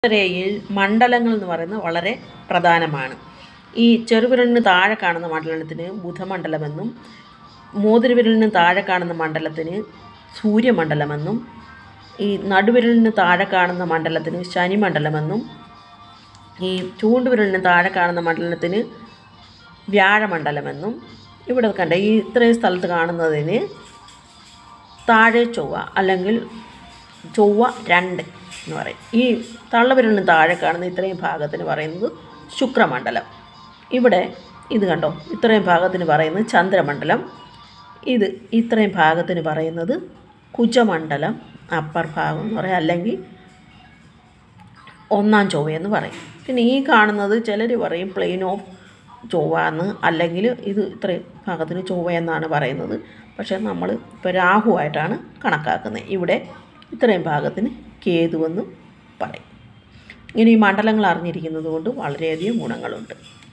രേഖയിൽ മണ്ഡലങ്ങൾ എന്ന് പറയുന്നത് വളരെ പ്രധാനമാണ് ഈ ചെറുവിരലിന് താഴെ കാണുന്ന മണ്ഡലത്തിന് ബുധമണ്ഡലമെന്നും മോതിരവിരലിന് താഴെ കാണുന്ന മണ്ഡലത്തിന് സൂര്യമണ്ഡലമെന്നും ഈ നടുവിരലിന് താഴെ കാണുന്ന മണ്ഡലത്തിന് ശനിമണ്ഡലമെന്നും ഈ ചൂണ്ടുവിരലിന് താഴെ കാണുന്ന മണ്ഡലത്തിന് വ്യാഴമണ്ഡലമെന്നും ഇവിടെ കണ്ട ഈ ഇത്രയും സ്ഥലത്ത് കാണുന്നതിന് താഴെ ചൊവ്വ അല്ലെങ്കിൽ ചൊവ്വ രണ്ട് എന്ന് പറയും ഈ തള്ളവിരലിന് താഴെ കാണുന്ന ഇത്രയും ഭാഗത്തിന് പറയുന്നത് ശുക്രമണ്ഡലം ഇവിടെ ഇത് കണ്ടോ ഇത്രയും ഭാഗത്തിന് പറയുന്നത് ചന്ദ്രമണ്ഡലം ഇത് ഇത്രയും ഭാഗത്തിന് പറയുന്നത് കുജമണ്ഡലം അപ്പർ ഭാഗം എന്ന് പറയും അല്ലെങ്കിൽ ഒന്നാം ചൊവ്വയെന്ന് പറയും പിന്നെ ഈ കാണുന്നത് ചിലർ പറയും പ്ലെയിൻ ഓഫ് ചൊവ്വ എന്ന് അല്ലെങ്കിൽ ഇത് ഇത്രയും ഭാഗത്തിന് ചൊവ്വ എന്നാണ് പറയുന്നത് പക്ഷേ നമ്മൾ ഇപ്പോൾ രാഹുവായിട്ടാണ് കണക്കാക്കുന്നത് ഇവിടെ ഇത്രയും ഭാഗത്തിന് കേതുവെന്ന് പറയും ഇങ്ങനെ ഈ മണ്ഡലങ്ങൾ അറിഞ്ഞിരിക്കുന്നത് കൊണ്ട് വളരെയധികം ഗുണങ്ങളുണ്ട്